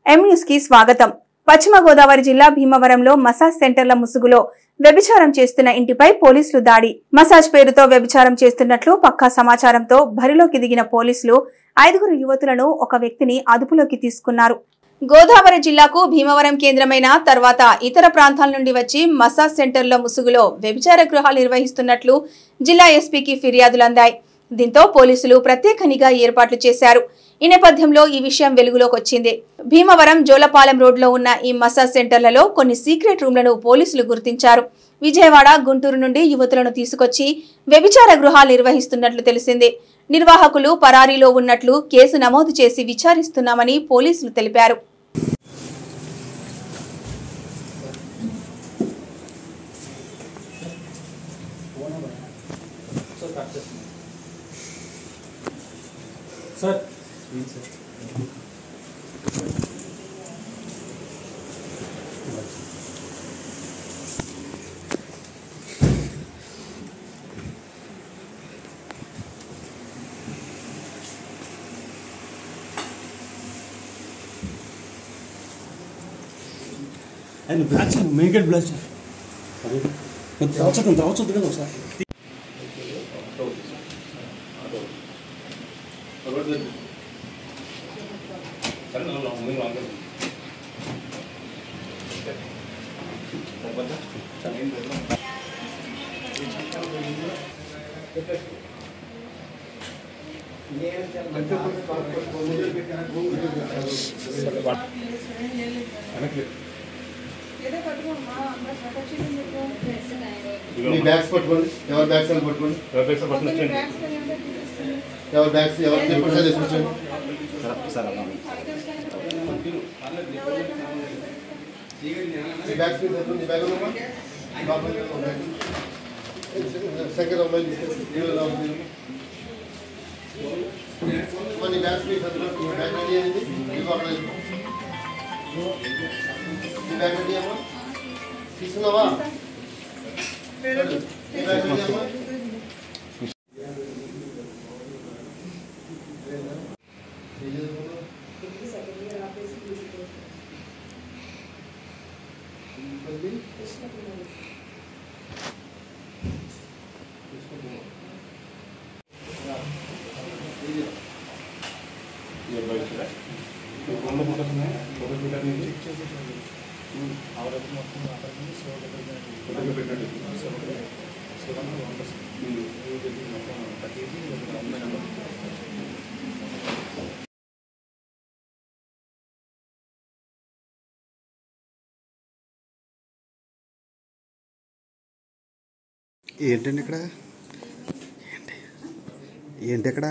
M news కి స్వాగతం పశ్చిమ గోదావరి జిల్లా భీమవరంలో మసాజ్ సెంటర్ల ముసుగులో వ్యభిచారం చేస్తున్న ఇంటిపై పోలీసులు దాడి మసాజ్ పేరుతో వ్యభిచారం చేస్తున్నట్లు పక్కా సమాచారంతో బరిలోకి దిగిన పోలీసులు ఐదుగురు యువతులను ఒక వ్యక్తిని అదుపులోకి తీసుకున్నారు గోదావరి జిల్లాకు భీమవరం కేంద్రమైన తర్వాత ఇతర ప్రాంతాల నుండి వచ్చి మసాజ్ సెంటర్ల ముసుగులో వ్యభిచార గృహాలు నిర్వహిస్తున్నట్లు జిల్లా ఎస్పీకి ఫిర్యాదులు అందాయి దీంతో పోలీసులు ప్రత్యేక నిఘా ఏర్పాట్లు చేశారు ఈ నేపథ్యంలో ఈ విషయం వెలుగులోకి వచ్చింది భీమవరం జోలపాలెం రోడ్లో ఉన్న ఈ మసాజ్ సెంటర్లలో కొన్ని సీక్రెట్ రూమ్లను పోలీసులు గుర్తించారు విజయవాడ గుంటూరు నుండి యువతులను తీసుకొచ్చి వ్యభిచార గృహాలు నిర్వహిస్తున్నట్లు తెలిసింది నిర్వాహకులు పరారీలో ఉన్నట్లు కేసు నమోదు చేసి విచారిస్తున్నామని పోలీసులు తెలిపారు సార్ ఆయన బ్లాక్ చేయండి మెయిన్ గేట్ బ్లాక్ చేయండి అదే రావచ్చొద్దు రావచ్చొద్దు కదా ఒకసారి మీ బ్యాగ్స్ పట్టుకోండి ఎవరి బ్యాగ్స్ అని పట్టుకోండి ఎవరి బ్యాగ్స్ ఎవరు తీసుకొచ్చా తీసుకొచ్చండి మీ బ్యాగ్స్ మీద పెట్టండి. మీ బ్యాగ్ ఉందమ్మా? లోపలికి వెళ్ళి బ్యాగ్. శంకర్ అమ్మాయి తీసుకెళ్ళి. నీళ్ళు లోపలికి వెళ్ళి. అమ్మా, నీ బ్యాగ్స్ మీద పెట్టండి. మీ బ్యాగ్ రెడీ అయింది మీ లోపల వెళ్ళిపో. మీ బ్యాగ్ రెడీ అమ్మా తీసుకున్నావా మీ బ్యాగ్ రెడీ అమ్మా ఏంటండి ఇక్కడ ఏంటి ఏంటి ఇక్కడ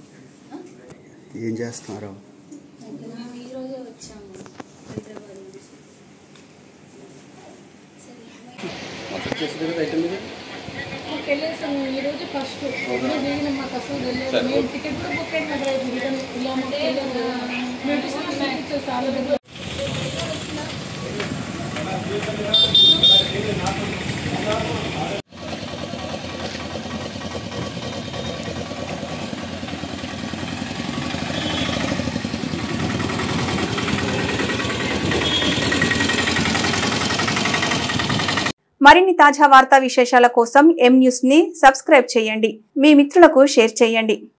ఏం చేస్తున్నారు మేము ఈరోజే వచ్చాము హైదరాబాద్ నుంచి మాకు వెళ్ళేసాము ఈరోజు ఫస్ట్ ఎప్పుడు దిగిన మాకు అసలు తెలియదు మేము టికెట్ కూడా బుక్ అయిన కదా రిటర్న్ ఇలా మాకు తెలియదు మేము టికెట్ ఇచ్చేసి చాలా దగ్గర మరిన్ని తాజా వార్తా విశేషాల కోసం ఎం న్యూస్ ని సబ్స్క్రైబ్ చేయండి మీ మిత్రులకు షేర్ చేయండి